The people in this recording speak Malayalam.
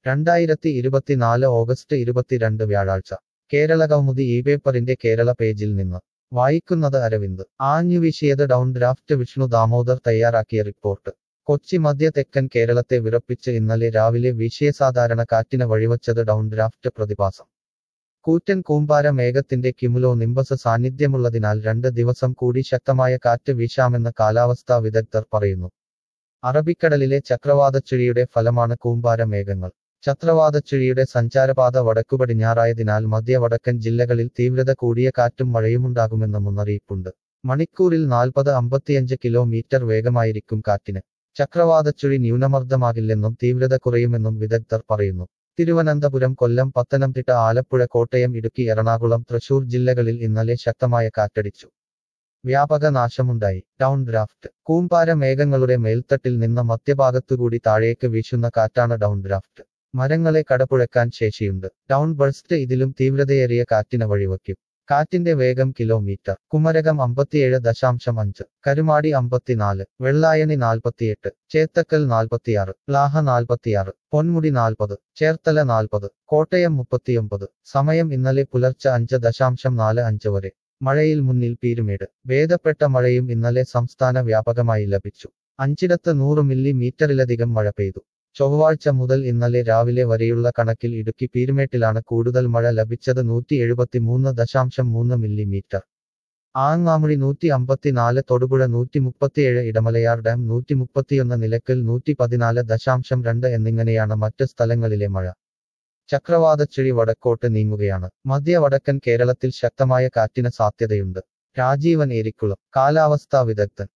രണ്ടായിരത്തി ഇരുപത്തിനാല് ഓഗസ്റ്റ് ഇരുപത്തിരണ്ട് വ്യാഴാഴ്ച കേരള കൗമുദി ഈ പേപ്പറിന്റെ കേരള പേജിൽ നിന്ന് വായിക്കുന്നത് അരവിന്ദ് ആഞ്ഞുവീശിയത് ഡൗൺ ഡ്രാഫ്റ്റ് വിഷ്ണു ദാമോദർ തയ്യാറാക്കിയ റിപ്പോർട്ട് കൊച്ചി മധ്യ തെക്കൻ കേരളത്തെ വിറപ്പിച്ച് ഇന്നലെ രാവിലെ വീശിയ സാധാരണ കാറ്റിന് വഴിവച്ചത് ഡൗൺ ഡ്രാഫ്റ്റ് പ്രതിഭാസം കൂറ്റൻ കൂമ്പാര മേഘത്തിന്റെ കിമുലോ നിംബസ് സാന്നിധ്യമുള്ളതിനാൽ രണ്ട് ദിവസം കൂടി ശക്തമായ കാറ്റ് വീശാമെന്ന് കാലാവസ്ഥാ വിദഗ്ധർ പറയുന്നു അറബിക്കടലിലെ ചക്രവാതച്ചുഴിയുടെ ഫലമാണ് കൂമ്പാര മേഘങ്ങൾ ചക്രവാതച്ചുഴിയുടെ സഞ്ചാരപാത വടക്കുപടിഞ്ഞാറായതിനാൽ മധ്യ വടക്കൻ ജില്ലകളിൽ തീവ്രത കൂടിയ കാറ്റും മഴയുമുണ്ടാകുമെന്ന് മുന്നറിയിപ്പുണ്ട് മണിക്കൂറിൽ നാൽപ്പത് അമ്പത്തിയഞ്ച് കിലോമീറ്റർ വേഗമായിരിക്കും കാറ്റിന് ചക്രവാതച്ചുഴി ന്യൂനമർദ്ദമാകില്ലെന്നും തീവ്രത കുറയുമെന്നും വിദഗ്ധർ പറയുന്നു തിരുവനന്തപുരം കൊല്ലം പത്തനംതിട്ട ആലപ്പുഴ കോട്ടയം ഇടുക്കി എറണാകുളം തൃശൂർ ജില്ലകളിൽ ഇന്നലെ ശക്തമായ കാറ്റടിച്ചു വ്യാപക നാശമുണ്ടായി ഡൗൺ ഡ്രാഫ്റ്റ് കൂമ്പാര മേഘങ്ങളുടെ മേൽത്തട്ടിൽ നിന്ന് മധ്യഭാഗത്തുകൂടി താഴേക്ക് വീശുന്ന കാറ്റാണ് ഡൗൺ ഡ്രാഫ്റ്റ് മരങ്ങളെ കടപുഴക്കാൻ ശേഷിയുണ്ട് ഡൗൺ ബഴ്സ്റ്റ് ഇതിലും തീവ്രതയേറിയ കാറ്റിന് വഴിവയ്ക്കും കാറ്റിന്റെ വേഗം കിലോമീറ്റർ കുമരകം അമ്പത്തിയേഴ് ദശാംശം അഞ്ച് കരുമാടി അമ്പത്തിനാല് വെള്ളായണി നാൽപ്പത്തിയെട്ട് ചേത്തക്കൽ നാൽപ്പത്തിയാറ് ലാഹ നാൽപ്പത്തിയാറ് പൊന്മുടി നാൽപ്പത് ചേർത്തല നാൽപ്പത് കോട്ടയം മുപ്പത്തിയൊമ്പത് സമയം ഇന്നലെ പുലർച്ചെ അഞ്ച് ദശാംശം നാല് അഞ്ച് വരെ മഴയിൽ മുന്നിൽ പീരുമേട് ഭേദപ്പെട്ട മഴയും ഇന്നലെ സംസ്ഥാന വ്യാപകമായി ലഭിച്ചു അഞ്ചിടത്ത് നൂറ് മില്ലി മീറ്ററിലധികം മഴ പെയ്തു ചൊവ്വാഴ്ച മുതൽ ഇന്നലെ രാവിലെ വരെയുള്ള കണക്കിൽ ഇടുക്കി പീരുമേട്ടിലാണ് കൂടുതൽ മഴ ലഭിച്ചത് നൂറ്റി എഴുപത്തിമൂന്ന് ദശാംശം മൂന്ന് മില്ലിമീറ്റർ ആങ്ങാമുഴി നൂറ്റി അമ്പത്തിനാല് തൊടുപുഴ നൂറ്റി മുപ്പത്തിയേഴ് ഇടമലയാർ ഡാം നൂറ്റി മുപ്പത്തിയൊന്ന് നിലക്കൽ നൂറ്റി പതിനാല് ദശാംശം രണ്ട് എന്നിങ്ങനെയാണ് മറ്റ് സ്ഥലങ്ങളിലെ മഴ ചക്രവാതച്ചുഴി വടക്കോട്ട് നീങ്ങുകയാണ് മധ്യ വടക്കൻ കേരളത്തിൽ ശക്തമായ കാറ്റിന് സാധ്യതയുണ്ട് രാജീവൻ ഏരിക്കുളം കാലാവസ്ഥാ വിദഗ്ധൻ